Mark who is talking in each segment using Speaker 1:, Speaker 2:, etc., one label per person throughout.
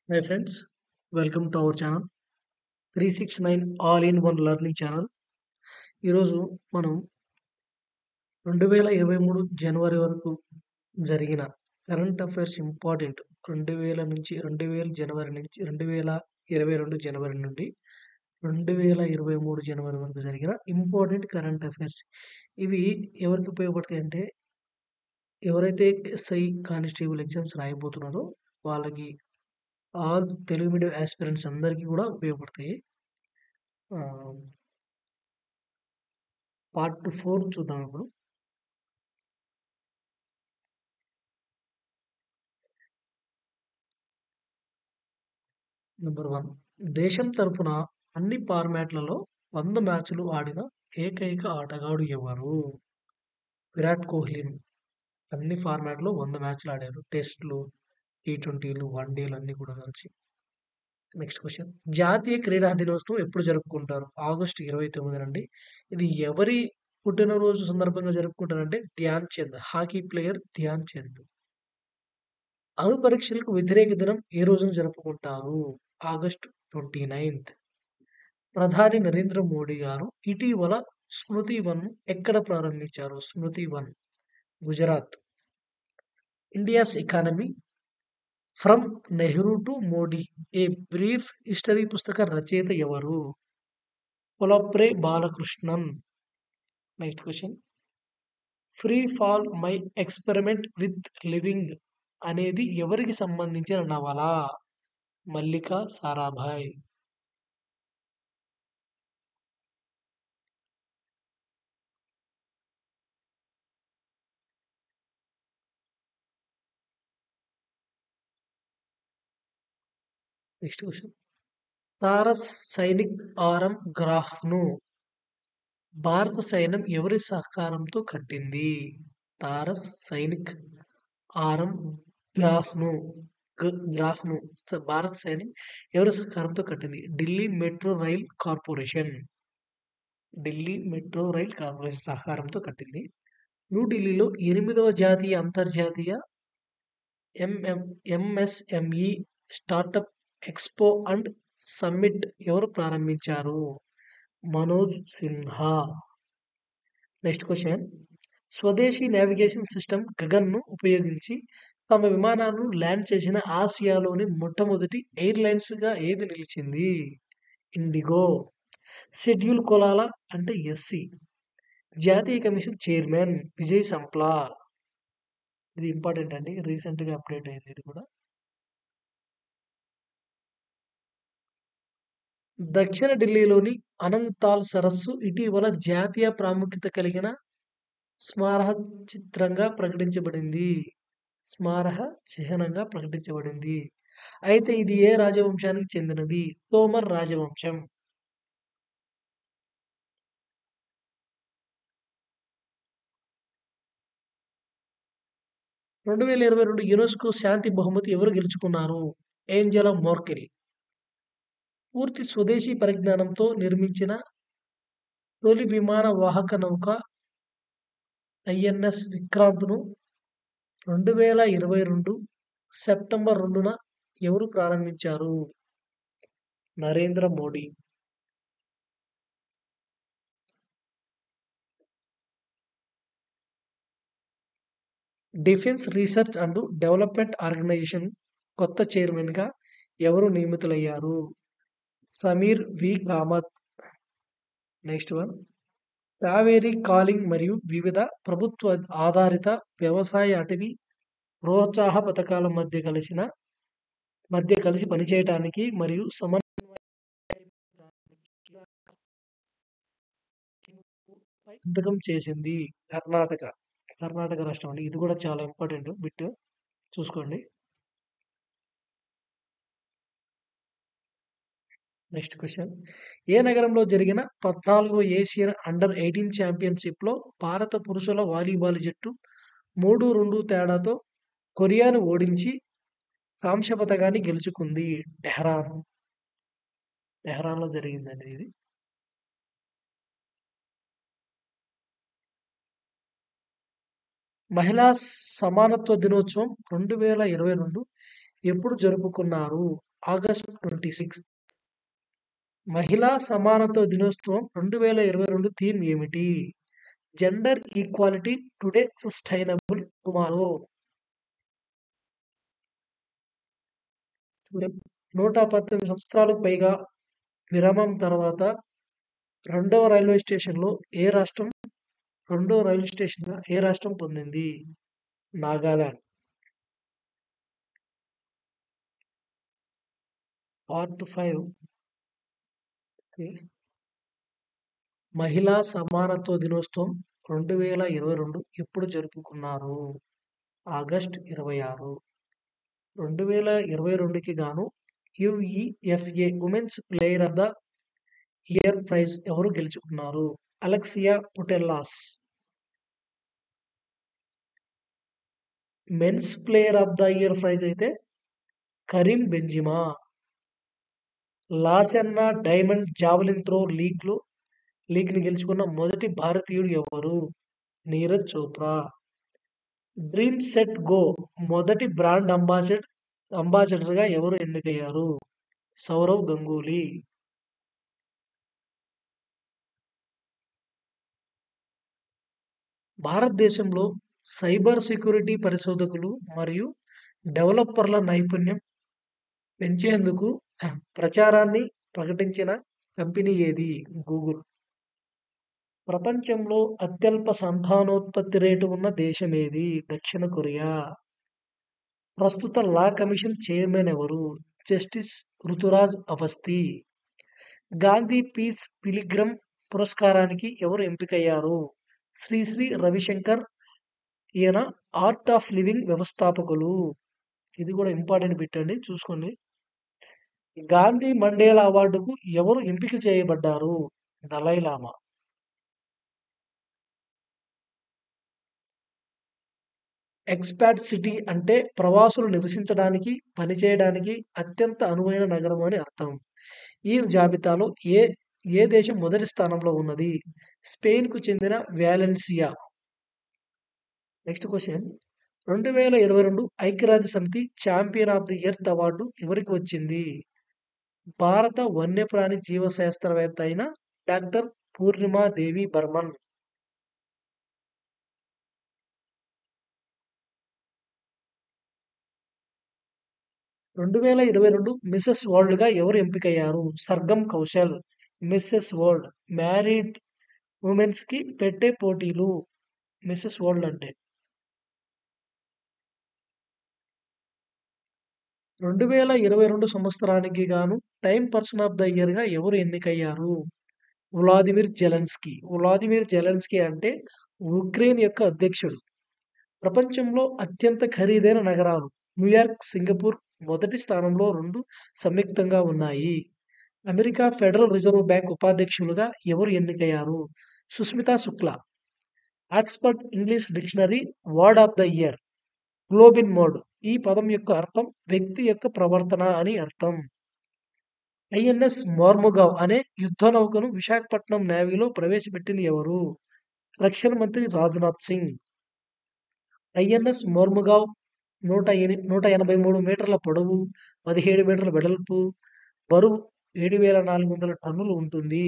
Speaker 1: Hi friends, welcome to our channel three six nine all in one learning channel ఈరోజు మనం రెండు వేల ఇరవై మూడు జనవరి వరకు జరిగిన కరెంట్ అఫైర్స్ ఇంపార్టెంట్ రెండు వేల నుంచి రెండు వేల జనవరి నుంచి రెండు వేల ఇరవై రెండు జనవరి నుండి రెండు వేల ఇరవై మూడు జనవరి వరకు జరిగిన ఇంపార్టెంట్ కరెంట్ అఫైర్స్ ఇవి ఎవరికి ఉపయోగపడతాయి అంటే ఎవరైతే ఎస్ఐ కానిస్టేబుల్ ఎగ్జామ్స్ రాయబోతున్నారో వాళ్ళకి ఆల్ తెలుగు మీడియం ఆస్పిరెంట్స్ అందరికీ కూడా ఉపయోగపడతాయి పార్ట్ ఫోర్ చూద్దాం ఇప్పుడు నెంబర్ వన్ దేశం తరపున అన్ని ఫార్మాట్లలో వంద మ్యాచ్లు ఆడిన ఏకైక ఆటగాడు ఎవరు విరాట్ కోహ్లీ అన్ని ఫార్మాట్లో వంద మ్యాచ్లు ఆడారు టెస్ట్లు టీ ట్వంటీలు వన్ డేలు అన్నీ కూడా కలిసి నెక్స్ట్ క్వశ్చన్ జాతీయ క్రీడా దినోత్సవం ఎప్పుడు జరుపుకుంటారు ఆగస్టు ఇరవై తొమ్మిది అండి ఇది ఎవరి పుట్టినరోజు సందర్భంగా జరుపుకుంటారంటే ధ్యాన్ చంద్ హాకీ ప్లేయర్ ధ్యాన్ చంద్ అణు పరీక్షలకు వ్యతిరేక దినం ఏ రోజున జరుపుకుంటారు ఆగస్టు ట్వంటీ నైన్త్ ప్రధాని నరేంద్ర మోడీ గారు ఇటీవల స్మృతి వన్ ఎక్కడ ప్రారంభించారు Smriti Van Gujarat India's economy from Nehru to Modi A brief history పుస్తక రచయిత ఎవరు Pulapre Balakrishnan next question free fall my experiment with living అనేది ఎవరికి సంబంధించిన నవల మల్లిక సారాభాయ్ నెక్స్ట్ క్వశ్చన్ తారస్ సైనిక్ ఆరం గ్రాఫ్ను భారత సైన్యం ఎవరి సహకారంతో కట్టింది తారస్ సైనిక్ ఆరం గ్రాఫ్ను గ్రాఫ్ను భారత సైన్యం ఎవరి సహకారంతో కట్టింది Delhi metro rail corporation Delhi metro rail corporation సహకారంతో కట్టింది న్యూఢిల్లీలో ఎనిమిదవ జాతీయ అంతర్జాతీయ MM MSME startup expo and summit ఎవరు ప్రారంభించారు మనోజ్ సిన్హా నెక్స్ట్ క్వశ్చన్ స్వదేశీ నావిగేషన్ సిస్టమ్ గగన్ను ఉపయోగించి తమ విమానాలను ల్యాండ్ చేసిన ఆసియాలోని మొట్టమొదటి ఎయిర్లైన్స్గా ఏది నిలిచింది ఇండిగో షెడ్యూల్ కొలాల అంటే ఎస్సీ జాతీయ కమిషన్ చైర్మన్ విజయ్ సంప్లా ఇది ఇంపార్టెంట్ అండి రీసెంట్గా అప్డేట్ అయింది ఇది కూడా దక్షిణ ఢిల్లీలోని అనంతాల్ సరస్సు ఇటీవల జాతీయ ప్రాముఖ్యత కలిగిన స్మారక చిత్రంగా ప్రకటించబడింది స్మారక చిహ్నంగా ప్రకటించబడింది అయితే ఇది ఏ రాజవంశానికి చెందినది తోమర్ రాజవంశం రెండు వేల ఇరవై రెండు యునెస్కో శాంతి బహుమతి ఎవరు గెలుచుకున్నారు ఏంజెలా మోర్కెల్ పూర్తి స్వదేశీ పరిజ్ఞానంతో నిర్మించిన తొలి విమాన వాహక నౌక ఐఎన్ఎస్ విక్రాంత్ను రెండు వేల ఇరవై రెండు సెప్టెంబర్ రెండున ఎవరు ప్రారంభించారు Narendra Modi defence research and development organisation కొత్త చైర్మన్గా ఎవరు నియమితులయ్యారు Sameer V Kamat next one Kaveri calling మరియు వివిధ ప్రభుత్వ ఆధారిత వ్యవసాయ అటవీ ప్రోత్సాహ పథకాల మధ్య కలిసిన మధ్య కలిసి పనిచేయటానికి మరియు సమన్వయ సంతకం చేసింది కర్ణాటక కర్ణాటక రాష్ట్రం అండి ఇది కూడా చాలా ఇంపార్టెంట్ బిట్ చూసుకోండి నెక్స్ట్ క్వశ్చన్ ఏ నగరంలో జరిగిన పద్నాలుగో ఏషియన్ అండర్ ఎయిటీన్ ఛాంపియన్షిప్లో భారత పురుషుల వాలీబాల్ జట్టు మూడు రెండు తేడాతో కొరియాను ఓడించి కాంస్య పథకాన్ని గెలుచుకుంది టెహ్రాన్ టెహ్రాన్లో జరిగిందండి ఇది మహిళా సమానత్వ దినోత్సవం రెండు వేల ఇరవై రెండు ఎప్పుడు జరుపుకున్నారు ఆగస్ట్ ట్వంటీ సిక్స్త్ మహిళా సమానత్వ దినోత్సవం రెండు వేల ఇరవై రెండు థీమ్ ఏమిటి gender equality today sustainable tomorrow నూట పద్దెనిమిది సంవత్సరాలకు పైగా విరామం తర్వాత రెండవ రైల్వే స్టేషన్లో ఏ రాష్ట్రం రెండవ రైల్వే స్టేషన్గా ఏ రాష్ట్రం పొందింది నాగాలాండ్ పార్ట్ ఫైవ్ మహిళా సమానత్వ దినోత్సవం రెండు వేల ఇరవై రెండు ఎప్పుడు జరుపుకున్నారు ఆగస్ట్ ఇరవై ఆరు రెండు వేల ఇరవై రెండుకి గాను UEFA women's player of the year prize ఎవరు గెలుచుకున్నారు Alexia Putellas men's player of the year prize అయితే Karim Benzema Lausanne diamond javelin throw లీగ్లో లీగ్ని గెలుచుకున్న మొదటి భారతీయుడు ఎవరు Neeraj Chopra dream set go మొదటి బ్రాండ్ అంబాసిడర్ అంబాసిడర్గా ఎవరు ఎన్నికయ్యారు సౌరవ్ గంగూలీ భారతదేశంలో సైబర్ సెక్యూరిటీ పరిశోధకులు మరియు డెవలపర్ల నైపుణ్యం పెంచేందుకు ప్రచారాన్ని ప్రకటించిన కంపెనీ ఏది గూగుల్ ప్రపంచంలో అత్యల్ప సంతానోత్పత్తి రేటు ఉన్న దేశం ఏది దక్షిణ కొరియా ప్రస్తుత లా కమిషన్ చైర్మన్ ఎవరు justice Rituraj Awasthi Gandhi peace pilgrim పురస్కారానికి ఎవరు ఎంపికయ్యారు శ్రీశ్రీ రవిశంకర్ ఈయన ఆర్ట్ ఆఫ్ లివింగ్ వ్యవస్థాపకులు ఇది కూడా ఇంపార్టెంట్ పెట్టండి చూసుకోండి గాంధీ మండేలా అవార్డుకు ఎవరు ఎంపిక చేయబడ్డారు దలైలామా ఎక్స్పాట్ సిటీ అంటే ప్రవాసులు నివసించడానికి పనిచేయడానికి అత్యంత అనువైన నగరం అని అర్థం ఈ జాబితాలో ఏ ఏ దేశం మొదటి స్థానంలో ఉన్నది స్పెయిన్కు చెందిన వ్యాలెన్సియా నెక్స్ట్ క్వశ్చన్ రెండు వేల ఇరవై రెండు ఐక్యరాజ్య సమితి champion of the earth award ఎవరికి వచ్చింది భారత వన్యప్రాణి జీవశాస్త్రవేత్త అయిన డాక్టర్ పూర్ణిమాదేవి బర్మన్ రెండు వేల ఇరవై రెండు మిసెస్ వరల్డ్గా ఎవరు ఎంపికయ్యారు Sargam Kaushal Mrs world married ఉమెన్స్కి పెట్టే పోటీలు మిస్సెస్ వరల్డ్ అంటే రెండు వేల ఇరవై రెండు సంవత్సరానికి గాను టైమ్ పర్సన్ ఆఫ్ ద ఇయర్గా ఎవరు ఎన్నికయ్యారు వ్లాదిమిర్ జెలెన్స్కీ వ్లాదిమిర్ జెలెన్స్కీ అంటే ఉక్రెయిన్ యొక్క అధ్యక్షుడు ప్రపంచంలో అత్యంత ఖరీదైన నగరాలు న్యూయార్క్ సింగపూర్ మొదటి స్థానంలో రెండు సంయుక్తంగా ఉన్నాయి అమెరికా ఫెడరల్ రిజర్వ్ బ్యాంక్ ఉపాధ్యక్షులుగా ఎవరు ఎన్నికయ్యారు Sushmita Shukla Oxford English dictionary word of the year goblin mode ఈ పదం యొక్క అర్థం వ్యక్తి యొక్క ప్రవర్తన అని అర్థం ఐఎన్ఎస్ మోర్ముగావ్ అనే యుద్ధ నౌకను విశాఖపట్నం నేవీలో ప్రవేశపెట్టింది ఎవరు రక్షణ మంత్రి రాజ్నాథ్ సింగ్ ఐఎన్ఎస్ మోర్ముగావ్ నూట ఎని నూట ఎనభై మూడు మీటర్ల పొడవు పదిహేడు మీటర్ల వెడల్పు బరువు ఏడు వేల నాలుగు వందల టన్నులు ఉంటుంది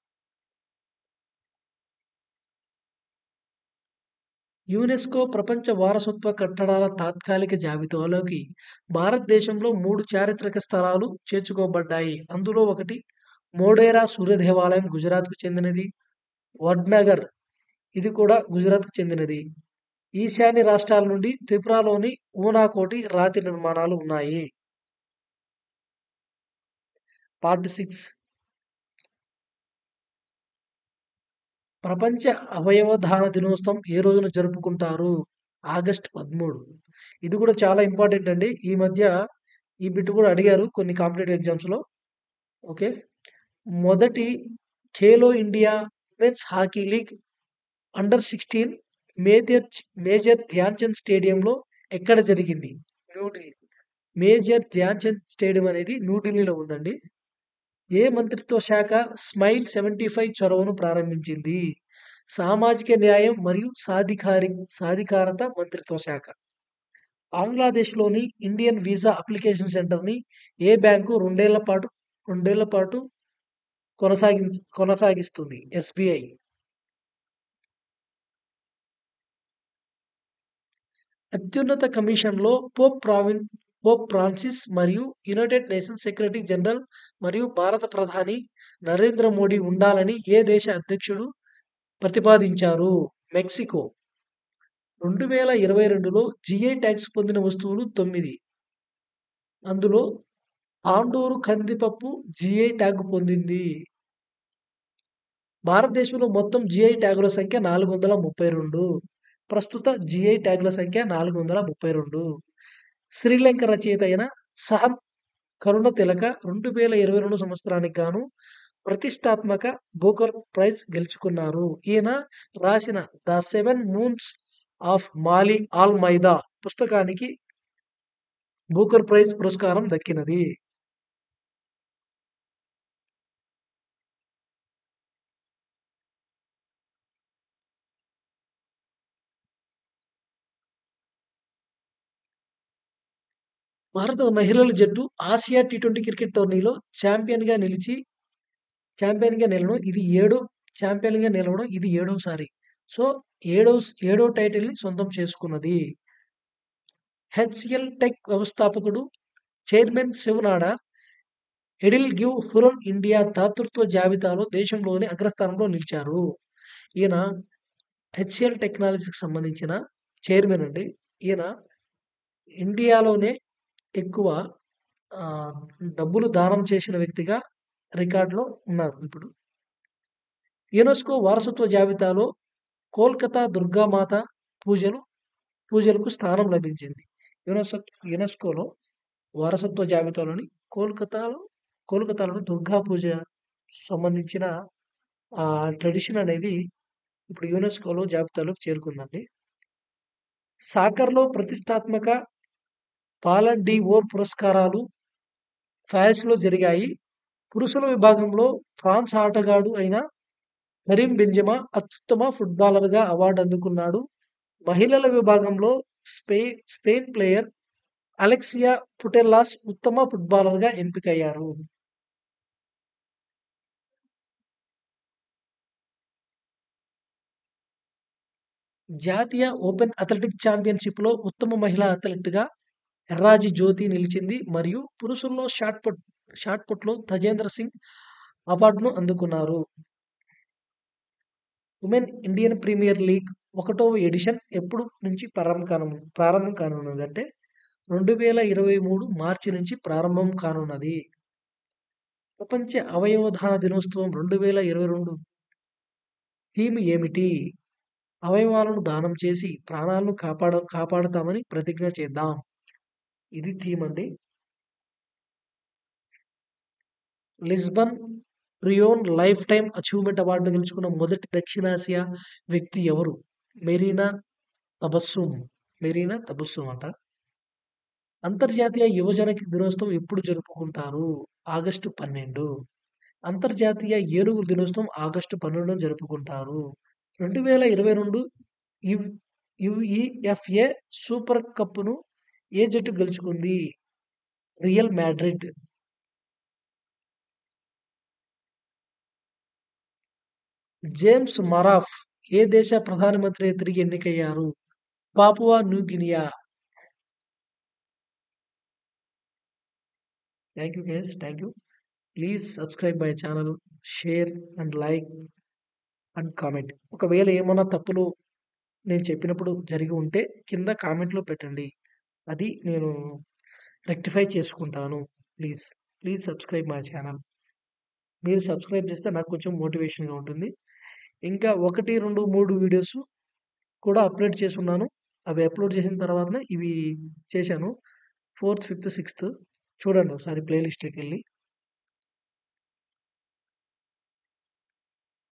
Speaker 1: యునెస్కో ప్రపంచ వారసత్వ కట్టడాల తాత్కాలిక జాబితాలోకి భారతదేశంలో మూడు చారిత్రక స్థలాలు చేర్చుకోబడ్డాయి అందులో ఒకటి మోడేరా సూర్య దేవాలయం గుజరాత్కు చెందినది వడ్నగర్ ఇది కూడా గుజరాత్కు చెందినది ఈశాన్య రాష్ట్రాల నుండి త్రిపురలోని ఊనాకోటి రాతి నిర్మాణాలు ఉన్నాయి పార్ట్ సిక్స్ ప్రపంచ అవయవదాన దినోత్సవం ఏ రోజున జరుపుకుంటారు ఆగస్ట్ పదమూడు ఇది కూడా చాలా ఇంపార్టెంట్ అండి ఈ మధ్య ఈ బిట్ కూడా అడిగారు కొన్ని కాంపిటేటివ్ ఎగ్జామ్స్లో ఓకే మొదటి Khelo India women's hockey league under sixteen major major Dhyan Chand స్టేడియంలో ఎక్కడ జరిగింది న్యూఢిల్లీ మేజర్ ధ్యాన్ చంద్ స్టేడియం అనేది న్యూఢిల్లీలో ఉందండి ఏ మంత్రిత్వ శాఖ స్మైల్ సెవెంటీ ఫైవ్ చొరవను ప్రారంభించింది సామాజిక న్యాయం మరియు సాధికారి సాధికారత మంత్రిత్వ శాఖ బంగ్లాదేశ్‌లోని ఇండియన్ వీసా అప్లికేషన్ సెంటర్‌ని ఏ బ్యాంకు రెండేళ్ల పాటు రెండేళ్ల పాటు కొనసాగించ్ కొనసాగిస్తుంది? ఎస్‌బీఐ. అత్యున్నత కమిషన్‌లో పోప్ ప్రావిన్ పోప్ ఫ్రాన్సిస్ మరియు యునైటెడ్ నేషన్స్ సెక్రటరీ జనరల్ మరియు భారత ప్రధాని నరేంద్ర మోడీ ఉండాలని ఏ దేశ అధ్యక్షుడు ప్రతిపాదించారు? మెక్సికో. 2022లో జీఐ ట్యాగ్స్ పొందిన వస్తువులు తొమ్మిది. అందులో తాండూరు కందిపప్పు జీఐ ట్యాగ్ పొందింది. భారతదేశంలో మొత్తం జీఐ ట్యాగుల సంఖ్య 432. ప్రస్తుత జీఐ ట్యాగుల సంఖ్య 432. శ్రీలంక రచయిత అయిన సహన్ కరుణతిలక 2022 సంవత్సరానికి గాను ప్రతిష్టాత్మక బూకర్ ప్రైజ్ గెలుచుకున్నారు. ఈయన రాసిన 'the seven moons of Maali Almeida' పుస్తకానికి బూకర్ ప్రైజ్ పురస్కారం దక్కినది. భారత మహిళల జట్టు ఆసియా టీ20 క్రికెట్ టోర్నీలో చాంపియన్‌గా నిలిచి చాంపియన్‌గా నిలవడం ఇది ఏడో చాంపియన్‌గా నిలవడం ఇది ఏడోసారి. సో, ఏడో ఏడో టైటిల్‌ని సొంతం చేసుకున్నది. హెచ్‌సీఎల్ టెక్ వ్యవస్థాపకుడు, chairman Shiv Nadar, Edel give Hurun India దాతృత్వ జాబితాలో దేశంలోనే అగ్రస్థానంలో నిలిచారు. ఈయన హెచ్‌సీఎల్ టెక్నాలజీకి సంబంధించిన చైర్మన్ అండి. ఈయన ఇండియాలోనే ఎక్కువ ఆహ్, డబ్బులు దానం చేసిన వ్యక్తిగా రికార్డ్‌లో ఉన్నారు ఇప్పుడు. యునెస్కో వారసత్వ జాబితాలో కోల్‌కతా దుర్గామాత పూజలు పూజలకు స్థానం లభించింది. యునెసో యునెస్కోలో వారసత్వ జాబితాలోని కోల్‌కతాలో కోల్‌కతాలోని దుర్గా పూజ సంబంధించిన ఆహ్, ట్రెడిషన్ అనేది ఇప్పుడు యునెస్కోలో జాబితాలోకి చేరుకుందండి. సాకర్‌లో ప్రతిష్టాత్మక బాలన్ డి ఓర్ పురస్కారాలు పారిస్‌లో జరిగాయి. పురుషుల విభాగంలో ఫ్రాన్స్ ఆటగాడు అయిన కరీం బెంజెమా అత్యుత్తమ ఫుట్బాలర్‌గా అవార్డు అందుకున్నాడు. మహిళల విభాగంలో స్పె స్పెయిన్ ప్లేయర్ అలెక్సియా పుటెల్లాస్ ఉత్తమ ఫుట్బాలర్‌గా ఎంపికయ్యారు. జాతీయ ఓపెన్ అథ్లెటిక్స్ ఛాంపియన్‌షిప్‌లో ఉత్తమ మహిళా అథ్లెట్‌గా ఎర్రాజి జ్యోతి నిలిచింది మరియు పురుషుల్లో షాట్ పుట్ షాట్ పుట్‌లో తజేంద్ర సింగ్ అవార్డును అందుకున్నారు. ఉమెన్ ఇండియన్ ప్రీమియర్ లీగ్ ఒకటవ ఎడిషన్ ఎప్పుడు నుంచి ప్రారంభం కాను ప్రారంభం కానున్నదంటే 2023 మార్చి నుంచి ప్రారంభం కానున్నది. ప్రపంచ అవయవ దాన దినోత్సవం 2022 థీమ్ ఏమిటి? అవయవాలను దానం చేసి ప్రాణాలను కాపాడ కాపాడతామని ప్రతిజ్ఞ చేద్దాం. ఇది థీమ్ అండి. Lisbon triennale life time achievement అవార్డును గెలుచుకున్న మొదటి దక్షిణాసియా వ్యక్తి ఎవరు? మెరీనా తబస్సుమ్. మెరీనా తబస్సుమ్ అంట. అంతర్జాతీయ యువజన దినోత్సవం ఎప్పుడు జరుపుకుంటారు? ఆగస్టు 12. అంతర్జాతీయ ఏనుగు దినోత్సవం ఆగస్టు 12న జరుపుకుంటారు. 2022 యువ్ యుఈఎఫ్ఏ సూపర్ కప్‌ను ఏ జట్టు గెలుచుకుంది? Real Madrid. జేమ్స్ మరాఫ్ ఏ దేశ ప్రధానమంత్రిగా తిరిగి ఎన్నికయ్యారు? Papua New Guinea. Thank you guys. Thank you. Please subscribe my channel, share and like and comment. ఒకవేళ ఏమన్నా తప్పులు నేను చెప్పినప్పుడు జరిగి ఉంటే కింద కామెంట్‌లో పెట్టండి. అది నేను రెక్టిఫై చేసుకుంటాను. Please. Please subscribe my channel. మీరు సబ్స్క్రైబ్ చేస్తే నాకు కొంచెం మోటివేషన్‌గా ఉంటుంది. ఇంకా 1, 2, 3 వీడియోస్ కూడా అప్‌లోడ్ చేసున్నాను. అవి అప్‌లోడ్ చేసిన తర్వాతనే ఇవి చేశాను. ఫోర్త్, ఫిఫ్త్, సిక్స్త్ చూడండి ఒకసారి ప్లే లిస్ట్‌లోకెళ్ళి.